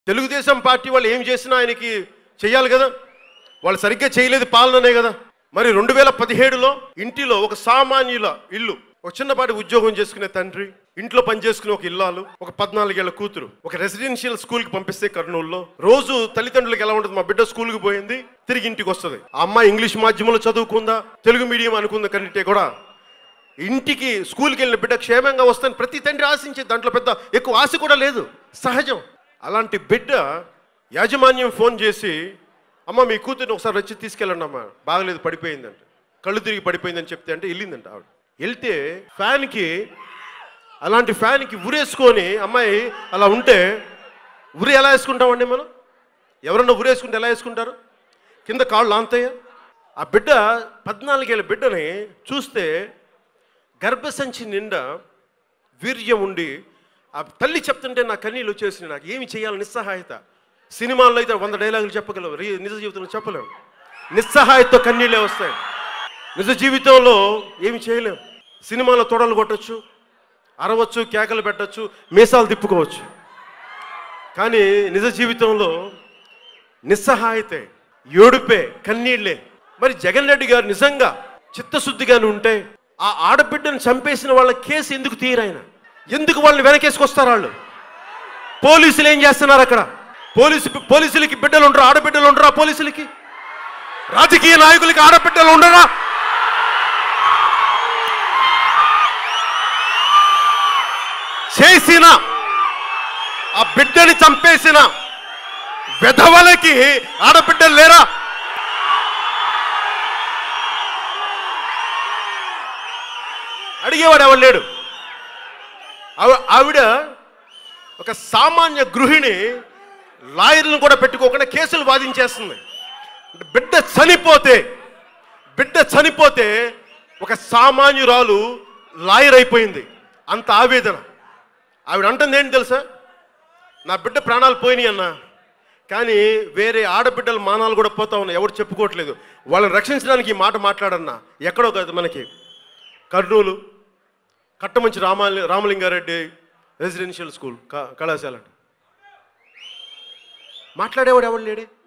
Telugu Desam party వాళ్ళు ఏం చేసినా ఆయనకి చెయ్యాలి కదా వాళ్ళు సరిగ్గా చేయలేదు పాలననే కదా మరి రెండు వేల పదిహేడులో ఇంటిలో ఒక సామాన్యుల ఇల్లు ఒక చిన్నపాటి ఉద్యోగం చేసుకునే తండ్రి ఇంట్లో పనిచేసుకునే ఒక ఇల్లాలు ఒక పద్నాలుగేళ్ల కూతురు ఒక రెసిడెన్షియల్ స్కూల్కి పంపిస్తే కర్నూలులో రోజు తల్లిదండ్రులకు ఎలా ఉంటుంది మా బిడ్డ స్కూల్కి పోయింది తిరిగి ఇంటికి వస్తుంది ఆ అమ్మాయి ఇంగ్లీష్ మాధ్యమంలో చదువుకుందా తెలుగు మీడియం అనుకుందా కంటే కూడా ఇంటికి స్కూల్కి వెళ్ళిన బిడ్డ క్షేమంగా వస్తాను ప్రతి తండ్రి ఆశించే దాంట్లో పెద్ద ఎక్కువ ఆశ కూడా లేదు సహజం అలాంటి బిడ్డ యాజమాన్యం ఫోన్ చేసి అమ్మ మీ కూతుర్ని ఒకసారి వచ్చి తీసుకెళ్ళండి అమ్మ బాగలేదు పడిపోయిందంట కళ్ళు తిరిగి పడిపోయిందని చెప్తే అంటే వెళ్ళిందంట ఆవిడ వెళ్తే ఫ్యాన్కి అలాంటి ఫ్యాన్కి ఉరేసుకొని అమ్మాయి అలా ఉంటే ఉరి ఎలా వేసుకుంటామండి మనం ఎవరన్నా ఉరేసుకుంటే ఎలా వేసుకుంటారు కింద కాళ్ళు ఆంతయ్య ఆ బిడ్డ పద్నాలుగేళ్ళ బిడ్డని చూస్తే గర్భసంచి నిండా వీర్యం ఉండి ఆ తల్లి చెప్తుంటే నా కన్నీళ్ళు వచ్చేసి నాకు ఏమి చేయాలి నిస్సహాయత సినిమాల్లో అయితే వంద డైలాగులు చెప్పగలవు రీ- నిజ జీవితంలో చెప్పలేము నిస్సహాయతతో కన్నీళ్ళే వస్తాయి నిజ జీవితంలో ఏమి చేయలేం సినిమాలో తొడలు కొట్టచ్చు అరవచ్చు కేకలు పెట్టచ్చు మీసాలు తిప్పుకోవచ్చు కానీ నిజ జీవితంలో నిస్సహాయతే ఏడుపే కన్నీళ్లే మరి జగన్ రెడ్డి గారు నిజంగా చిత్తశుద్ధిగానే ఉంటే ఆ ఆడబిడ్డను చంపేసిన వాళ్ళ కేసు ఎందుకు తీయరాయన ఎందుకు వాళ్ళని వెనకేసుకొస్తారు వాళ్ళు పోలీసులు ఏం చేస్తున్నారు అక్కడ పోలీసు పోలీసులకి బిడ్డలు ఉండరా ఆడబిడ్డలు ఉండరా పోలీసులకి రాజకీయ నాయకులకి ఆడబిడ్డలు ఉండరా చేసిన ఆ బిడ్డని చంపేసిన వెధవలకి ఆడబిడ్డలు లేరా అడిగేవాడు ఎవడు లేడు ఆవి- ఆవిడ ఒక సామాన్య గృహిణి లాయర్లను కూడా పెట్టుకోకుండా కేసులు వాదించేస్తుంది అంటే బిడ్డ చనిపోతే బిడ్డ చనిపోతే ఒక సామాన్యురాలు లాయర్ అయిపోయింది అంత ఆవేదన ఆవిడ అంటుంది ఏంటి తెలుసా నా బిడ్డ ప్రాణాలు పోయినాయి అన్న కానీ వేరే ఆడబిడ్డల మానాలు కూడా పోతా ఉన్నాయి ఎవరు చెప్పుకోవట్లేదు వాళ్ళని రక్షించడానికి ఈ మాట మాట్లాడన్నా ఎక్కడో కాదు మనకి కర్నూలు కట్టమంచి రామ రామలింగారెడ్డి రెసిడెన్షియల్ స్కూల్ క- కళాశాల మాట్లాడేవాడు ఎవడు లేడే